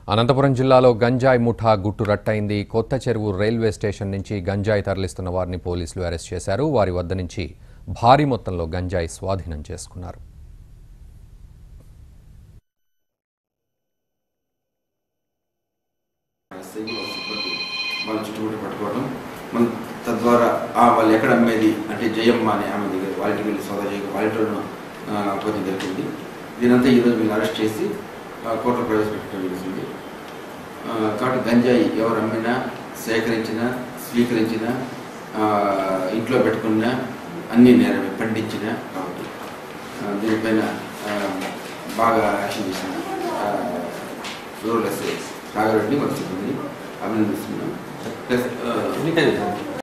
అనంతపురం జిల్లాలో గంజాయి ముఠా గుట్టు రట్టయింది కొత్త చెరువు రైల్వే స్టేషన్ నుంచి గంజాయి తరలిస్తున్న వారిని పోలీసులు అరెస్ట్ చేశారు వారి వద్ద నుంచి భారీ మొత్తంలో గంజాయి స్వాధీనం చేసుకున్నారు ఎస్ఐ వాళ్ళ సిబ్బంది వాళ్ళ చుట్టుముట్టు పట్టుకోవడం మనం తద్వారా ఆ వాళ్ళు ఎక్కడ అమ్మేది అంటే జయమ్మ అనే ఆమె దగ్గర వాళ్ళకి వెళ్ళి సోదా చేయడం వాళ్ళతో కొంచెం జరిగింది దీనంతా ఈరోజు వీళ్ళు అరెస్ట్ చేసి ఆ, కోర్టులో ప్రవేశపెట్టడం జరుగుతుంది ఆ, కాబట్టి గంజాయి ఎవరు అమ్మినా సేకరించినా స్వీకరించినా ఆ, ఇంట్లో పెట్టుకున్నా అన్ని నేరమే పండించినా కాబట్టి ఆ, దీనిపైన ఆ, బాగా యాక్షన్ చేసిన ఆ, రూరల్ ఎస్ఐ రాఘరెడ్డి మన సిబ్బందిని అభినందిస్తున్నాం ప్లస్ ఆ,